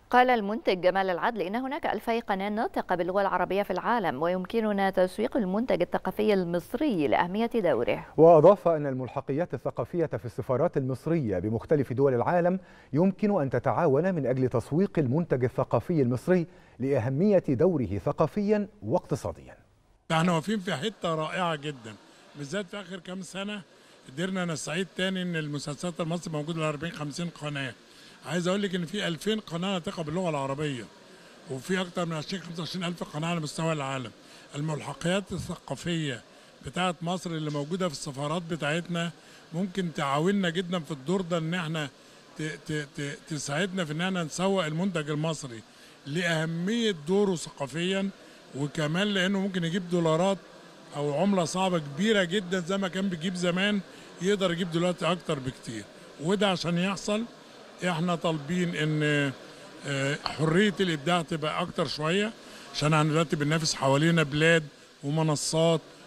قال المنتج جمال العدل إن هناك ألفي قناة ناطقة باللغة العربية في العالم ويمكننا تسويق المنتج الثقافي المصري لأهمية دوره وأضاف أن الملحقيات الثقافية في السفارات المصرية بمختلف دول العالم يمكن أن تتعاون من أجل تسويق المنتج الثقافي المصري لأهمية دوره ثقافيا واقتصاديا احنا واقفين في حتة رائعة جدا بالذات في آخر كام سنة قدرنا نستعيد تاني ان المسلسلات المصري موجوده ل 40 50 قناه عايز اقول لك ان في 2000 قناه ناطقه باللغه العربيه وفي اكثر من 20 25 الف قناه على مستوى العالم الملحقيات الثقافيه بتاعت مصر اللي موجوده في السفارات بتاعتنا ممكن تعاوننا جدا في الدور ده ان احنا تساعدنا في ان احنا نسوق المنتج المصري لاهميه دوره ثقافيا وكمان لانه ممكن يجيب دولارات او عمله صعبه كبيره جدا زي ما كان بيجيب زمان يقدر يجيب دلوقتي اكتر بكتير وده عشان يحصل احنا طالبين ان حريه الابداع تبقى اكتر شويه عشان احنا دلوقتي بننافس حوالينا بلاد ومنصات